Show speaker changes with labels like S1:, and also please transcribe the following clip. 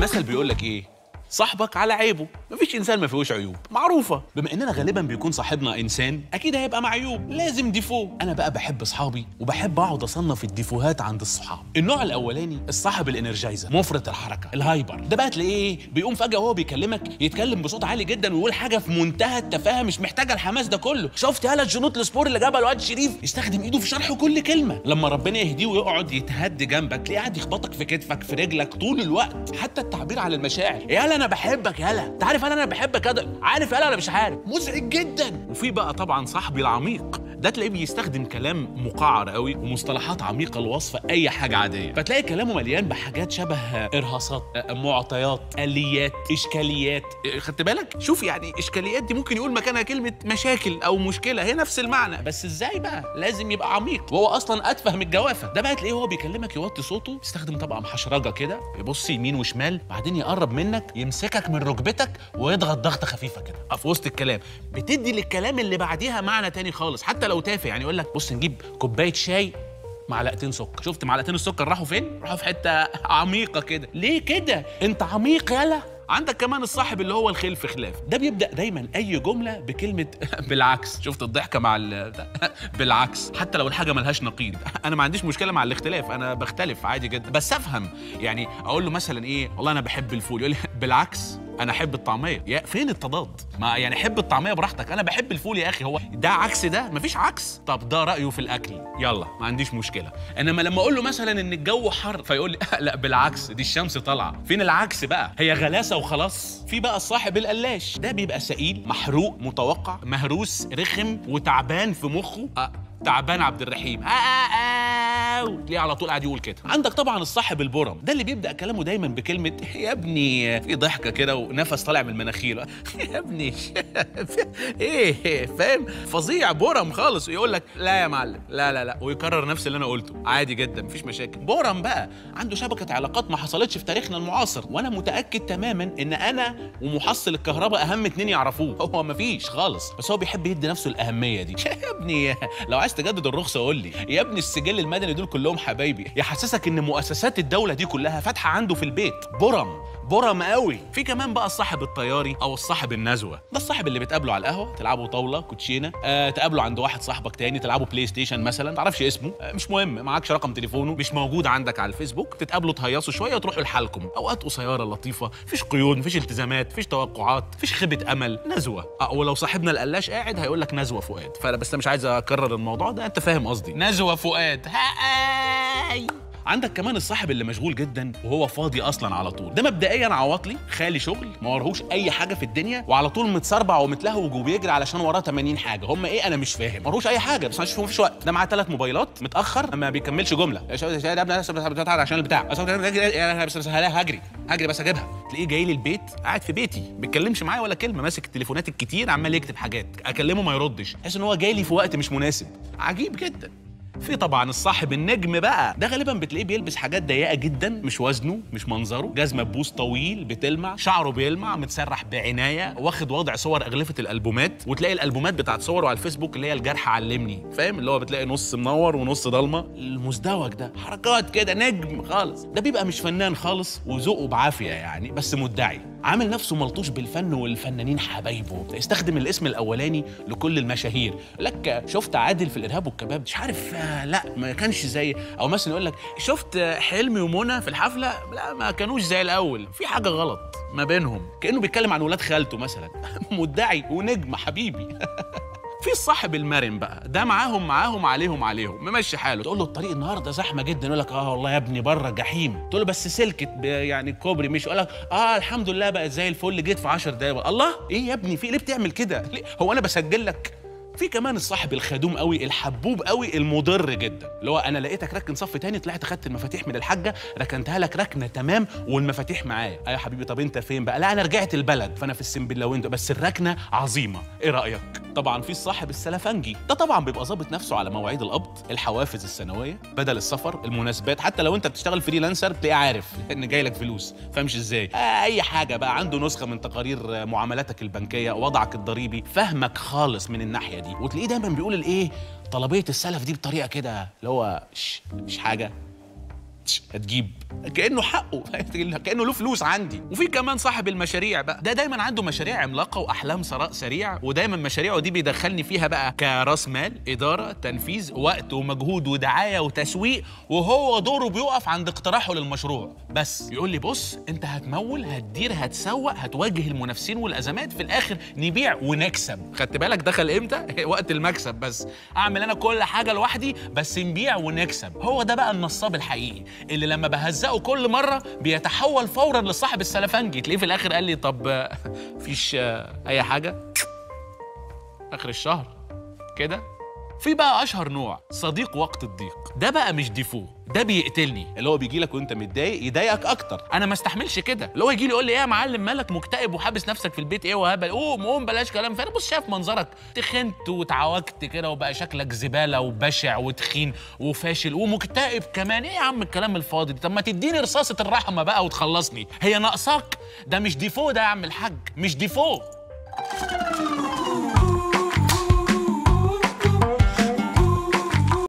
S1: المثل بيقول لك ايه صاحبك على عيبه مفيش انسان ما فيهوش عيوب معروفه بما اننا غالبا بيكون صاحبنا انسان اكيد هيبقى مع عيوب لازم ديفو انا بقى بحب اصحابي وبحب اقعد اصنف الديفوهات عند الصحاب النوع الاولاني الصاحب الانرجايزر مفرط الحركه الهايبر ده بقى تلاقيه ايه بيقوم فجاه وهو بيكلمك يتكلم بصوت عالي جدا ويقول حاجه في منتهى التفاهه مش محتاجه الحماس ده كله شفت هلا الجنوط السبور اللي جابها الواد شريف يستخدم ايده في شرح كل كلمه لما ربنا يهديه ويقعد يتهد جنبك تلاقيه قاعد يخبطك في كتفك في رجلك طول الوقت حتى التعبير عن المشاعر يالا انا بحبك يالا انت عارف انا انا بحبك كده عارف يالا انا مش عارف مزعج جدا وفي بقى طبعا صاحبي العميق ده تلاقيه بيستخدم كلام مقعر قوي ومصطلحات عميقه لوصف اي حاجه عاديه فتلاقي كلامه مليان بحاجات شبه ارهاصات معطيات اليات اشكاليات خدت بالك شوف يعني اشكاليات دي ممكن يقول مكانها كلمه مشاكل او مشكله هي نفس المعنى بس ازاي بقى لازم يبقى عميق وهو اصلا اتفه من الجوافه ده بقى تلاقيه هو بيكلمك يوطي صوته يستخدم طبعا محشرجه كده يبص يمين وشمال بعدين يقرب منك يمسكك من ركبتك ويضغط ضغطه خفيفه كده في وسط الكلام بتدي للكلام اللي بعديها معنى تاني خالص حتى لو تافه يعني يقول لك بص نجيب كوبايه شاي معلقتين سكر شفت معلقتين السكر راحوا فين راحوا في حته عميقه كده ليه كده انت عميق يالا عندك كمان الصاحب اللي هو الخلف خلاف ده بيبدا دايما اي جمله بكلمه بالعكس شفت الضحكه مع ال... بالعكس حتى لو الحاجه ملهاش نقيض انا ما عنديش مشكله مع الاختلاف انا بختلف عادي جدا بس افهم يعني اقول له مثلا ايه والله انا بحب الفول يقول لي بالعكس انا احب الطعميه يا فين التضاد ما يعني حب الطعميه براحتك انا بحب الفول يا اخي هو ده عكس ده مفيش عكس طب ده رايه في الاكل يلا ما عنديش مشكله انما لما اقول له مثلا ان الجو حر فيقول لي لا بالعكس دي الشمس طالعه فين العكس بقى هي غلاسه وخلاص في بقى الصاحب القلاش ده بيبقى سئيل محروق متوقع مهروس رخم وتعبان في مخه أه تعبان عبد الرحيم آه آه آه تلاقيه على طول قاعد يقول كده عندك طبعا الصاحب البرم ده اللي بيبدا كلامه دايما بكلمه يا ابني في ضحكه كده ونفس طالع من مناخيره يا ابني ايه فاهم فظيع برم خالص ويقول لك لا يا معلم لا لا لا ويكرر نفس اللي انا قلته عادي جدا مفيش مشاكل برم بقى عنده شبكه علاقات ما حصلتش في تاريخنا المعاصر وانا متاكد تماما ان انا ومحصل الكهرباء اهم اتنين يعرفوه هو مفيش خالص بس هو بيحب يدي نفسه الاهميه دي يا ابني لو عايز تجدد الرخصه قول لي يا ابني السجل المدني دول كلهم حبايبي يحسسك ان مؤسسات الدوله دي كلها فاتحه عنده في البيت برم برم قوي في كمان بقى الصاحب الطياري او الصاحب النزوه ده الصاحب اللي بتقابله على القهوه تلعبوا طاوله كوتشينه آه تقابله عند واحد صاحبك تاني تلعبوا بلاي ستيشن مثلا تعرفش اسمه آه مش مهم معكش رقم تليفونه مش موجود عندك على الفيسبوك تتقابلوا تهيصوا شويه وتروحوا لحالكم اوقات قصيره لطيفه مفيش قيود مفيش التزامات مفيش توقعات مفيش خيبه امل نزوه آه ولو صاحبنا القلاش قاعد هيقول لك نزوه فؤاد فانا بس مش عايز اكرر الموضوع ده انت فاهم قصدي نزوه فؤاد هاي عندك كمان الصاحب اللي مشغول جدا وهو فاضي اصلا على طول ده مبدئيا عواطلي خالي شغل ما وراهوش اي حاجه في الدنيا وعلى طول متسربع ومتلهوج وبيجري علشان وراه 80 حاجه هم ايه انا مش فاهم ما وراهوش اي حاجه بس مش فيش وقت ده معاه ثلاث موبايلات متاخر ما بيكملش جمله عشان البتاع بس هجري هجري بس اجيبها تلاقيه جاي لي البيت قاعد في بيتي ما بيتكلمش معايا ولا كلمه ماسك التليفونات الكتير عمال يكتب حاجات اكلمه ما يردش احس ان هو جاي لي في وقت مش مناسب عجيب جدا في طبعا الصاحب النجم بقى ده غالبا بتلاقيه بيلبس حاجات ضيقه جدا مش وزنه مش منظره جزمه ببوس طويل بتلمع شعره بيلمع متسرح بعنايه واخد وضع صور اغلفه الالبومات وتلاقي الالبومات بتاعت صوره على الفيسبوك اللي هي الجرح علمني فاهم اللي هو بتلاقي نص منور ونص ضلمه المزدوج ده حركات كده نجم خالص ده بيبقى مش فنان خالص وذوقه بعافيه يعني بس مدعي عامل نفسه ملطوش بالفن والفنانين حبايبه يستخدم الاسم الاولاني لكل المشاهير لك شفت عادل في الارهاب والكباب مش عارف آه لا ما كانش زي او مثلا يقول لك شفت حلمي ومنى في الحفله لا ما كانوش زي الاول في حاجه غلط ما بينهم كانه بيتكلم عن ولاد خالته مثلا مدعي ونجم حبيبي في الصاحب المرن بقى ده معاهم معاهم عليهم عليهم ممشي حاله تقول له الطريق النهارده زحمه جدا يقول لك اه والله يا ابني بره جحيم تقول له بس سلكت يعني كوبري مش يقول لك اه الحمد لله بقت زي الفل جيت في 10 دقايق الله ايه يا ابني في ليه بتعمل كده ليه؟ هو انا بسجل لك في كمان الصاحب الخدوم قوي الحبوب قوي المضر جدا اللي هو انا لقيتك راكن صف تاني طلعت خدت المفاتيح من الحاجه ركنتها لك ركنه تمام والمفاتيح معايا ايوه يا حبيبي طب انت فين بقى لا انا رجعت البلد فانا في السنبلاويندو بس الركنه عظيمه ايه رايك طبعا في الصاحب السلفنجي ده طبعا بيبقى ظابط نفسه على مواعيد القبض الحوافز السنويه بدل السفر المناسبات حتى لو انت بتشتغل فريلانسر تلاقيه عارف ان جاي لك فلوس فاهمش ازاي آه اي حاجه بقى عنده نسخه من تقارير معاملاتك البنكيه وضعك الضريبي فاهمك خالص من الناحيه دي وتلاقيه دايما بيقول الايه طلبيه السلف دي بطريقه كده اللي هو مش حاجه هتجيب كانه حقه كانه له فلوس عندي وفي كمان صاحب المشاريع بقى ده دايما عنده مشاريع عملاقه واحلام ثراء سريع ودايما مشاريعه دي بيدخلني فيها بقى كراس مال اداره تنفيذ وقت ومجهود ودعايه وتسويق وهو دوره بيقف عند اقتراحه للمشروع بس يقول لي بص انت هتمول هتدير هتسوق هتواجه المنافسين والازمات في الاخر نبيع ونكسب خدت بالك دخل امتى وقت المكسب بس اعمل انا كل حاجه لوحدي بس نبيع ونكسب هو ده بقى النصاب الحقيقي اللي لما بهزقه كل مره بيتحول فورا لصاحب السلفنجي تلاقيه في الاخر قال لي طب آه، فيش آه، اي حاجه اخر الشهر كده في بقى اشهر نوع صديق وقت الضيق ده بقى مش ديفو ده بيقتلني اللي هو بيجي لك وانت متضايق يضايقك اكتر انا ما استحملش كده اللي هو يجي لي يقول لي ايه يا معلم مالك مكتئب وحابس نفسك في البيت ايه وهبل قوم قوم بلاش كلام فانا بص شايف منظرك تخنت واتعوجت كده وبقى شكلك زباله وبشع وتخين وفاشل ومكتئب كمان ايه يا عم الكلام الفاضي ده طب ما تديني رصاصه الرحمه بقى وتخلصني هي ناقصاك ده مش ديفو ده يا عم الحاج مش ديفو